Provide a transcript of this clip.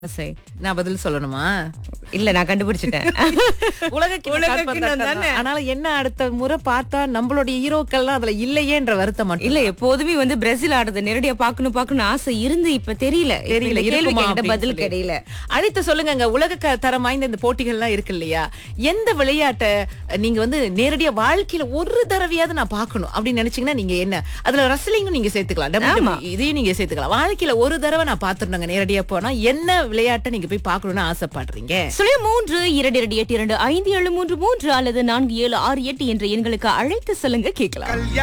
சரி நான் பதில் சொல்லணுமா இல்ல நான் கண்டுபிடிச்சிட்டேன் உலக உலக கிண்ணம் கிண்ணம் தானே. ஆனால என்ன அடுத்த முறை பார்த்தா நம்மளுடைய ஹீரோக்கள்லாம் அதுல இல்லையேன்ற வருத்தம் மட்டும் இல்ல எப்போதுமே வந்து பிரேசில் ஆடுறத நேரடியா பாக்கணும் பாக்கணும் ஆசை இருந்து இப்ப தெரியல இப்ப தெரியல இந்த கேள்விக்கு இருக்குமா என்கிட்ட அப்படின்னு பதில் சொல்லி. கிடையல அழைத்து சொல்லுங்க உலக க- தரம் வாய்ந்த இந்த போட்டிகள்லாம் இருக்கு இல்லையா எந்த விளையாட்டை நீங்க வந்து நேரடியா வாழ்க்கையில ஒரு தடவையாவது நான் பார்க்கணும் அப்படின்னு நினைச்சீங்கன்னா நீங்க என்ன அதுல ரசலிங்கும் நீங்க சேர்த்துக்கலாம் ஆமா. WWE இதையும் நீங்க சேர்த்துக்கலாம் வாழ்க்கையில ஒரு தடவை நான் பாத்துருந்தாங்க நேரடியா போனா என்ன விளையாட்டை நீங்க போய் பார்க்கணும்னு ஆசைப்படுறீங்க சுழிய மூன்று இரண்டு இரண்டு எட்டு இரண்டு ஐந்து ஏழு மூன்று மூன்று அல்லது நான்கு ஏழு ஆறு எட்டு என்ற எண்களுக்கு அழைத்து சொல்லுங்க கேட்கலாம்